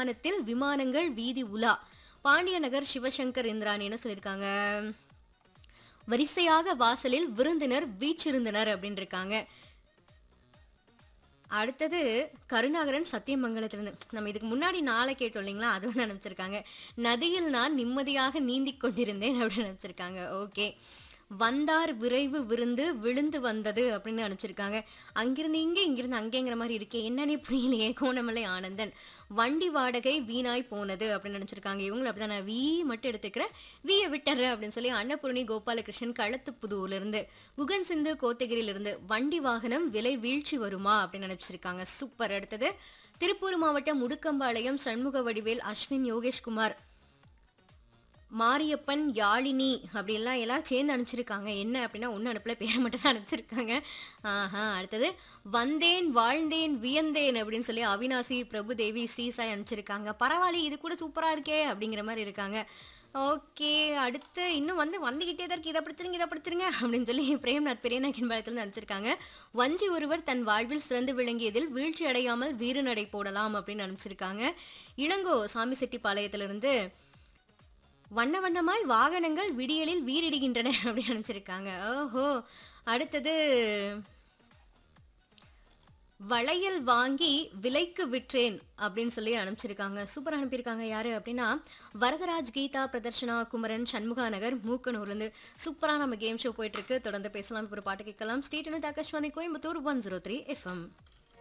மைதானத்தில் விமானங்கள் வீதி உலா பாண்டியநகர் சிவசங்கர் இந்திராணி என்ன சொல்லியிருக்காங்க வரிசையாக வாசலில் விருந்தினர் வீச்சிருந்தனர் அப்படின்னு இருக்காங்க அடுத்தது கருணாகரன் சத்தியமங்கலத்திலிருந்து நம்ம இதுக்கு முன்னாடி நாளை கேட்டோம் இல்லைங்களா அது வந்து அனுப்பிச்சிருக்காங்க நதியில் நான் நிம்மதியாக நீந்திக் கொண்டிருந்தேன் அப்படின்னு அனுப்பிச்சிருக்காங்க ஓகே வந்தார் விரைவு விருந்து விழுந்து வந்தது அப்படின்னு அனுப்பிச்சிருக்காங்க அங்கிருந்து இங்கே இங்கிருந்து அங்கேங்கிற மாதிரி இருக்கே என்னன்னே புரியலையே கோணமலை ஆனந்தன் வண்டி வாடகை வீணாய் போனது அப்படின்னு நினச்சிருக்காங்க இவங்களும் அப்படிதான் நான் வி மட்டும் எடுத்துக்கிறேன் வியை விட்டுறேன் அப்படின்னு சொல்லி அன்னபூர்ணி கோபாலகிருஷ்ணன் களத்துப்புதூர்ல இருந்து குகன் சிந்து கோத்தகிரியிலிருந்து வண்டி வாகனம் விலை வீழ்ச்சி வருமா அப்படின்னு நினைச்சிருக்காங்க சூப்பர் அடுத்தது திருப்பூர் மாவட்டம் முடுக்கம்பாளையம் சண்முக வடிவேல் அஸ்வின் யோகேஷ்குமார் மாரியப்பன் யாழினி அப்படிலாம் எல்லாம் சேர்ந்து அனுப்பிச்சிருக்காங்க என்ன அப்படின்னா ஒன்றும் அனுப்பல பேரை மட்டும் தான் அனுப்பிச்சிருக்காங்க ஆஹா அடுத்தது வந்தேன் வாழ்ந்தேன் வியந்தேன் அப்படின்னு சொல்லி அவினாசி பிரபுதேவி ஸ்ரீசாய் அனுப்பிச்சிருக்காங்க பரவாயில்ல இது கூட சூப்பராக இருக்கே அப்படிங்கிற மாதிரி இருக்காங்க ஓகே அடுத்து இன்னும் வந்து வந்துகிட்டே தான் இருக்கு இதை படிச்சிருங்க இதை படிச்சிருங்க அப்படின்னு சொல்லி பிரேம்நாத் பெரியநாயக்கன் பாளையத்துலேருந்து அனுப்பிச்சிருக்காங்க வஞ்சி ஒருவர் தன் வாழ்வில் சிறந்து விளங்கியதில் வீழ்ச்சி அடையாமல் வீறு நடை போடலாம் அப்படின்னு அனுப்பிச்சிருக்காங்க இளங்கோ சாமி செட்டிப்பாளையத்திலிருந்து வண்ண வண்ணமாய் வாகனங்கள் விடியலில் வீரிடுகின்றன அப்படின்னு அனுப்பிச்சிருக்காங்க ஓஹோ அடுத்தது வளையல் வாங்கி விலைக்கு விற்றேன் அப்படின்னு சொல்லி அனுப்பிச்சிருக்காங்க சூப்பர் அனுப்பியிருக்காங்க யாரு அப்படின்னா வரதராஜ் கீதா பிரதர்ஷனா குமரன் சண்முகா நகர் மூக்கனூர்லேருந்து சூப்பராக நம்ம கேம் ஷோ போயிட்டு இருக்கு தொடர்ந்து பேசலாம் இப்போ ஒரு பாட்டு கேட்கலாம் state Akashvani Coimbatore one zero three FM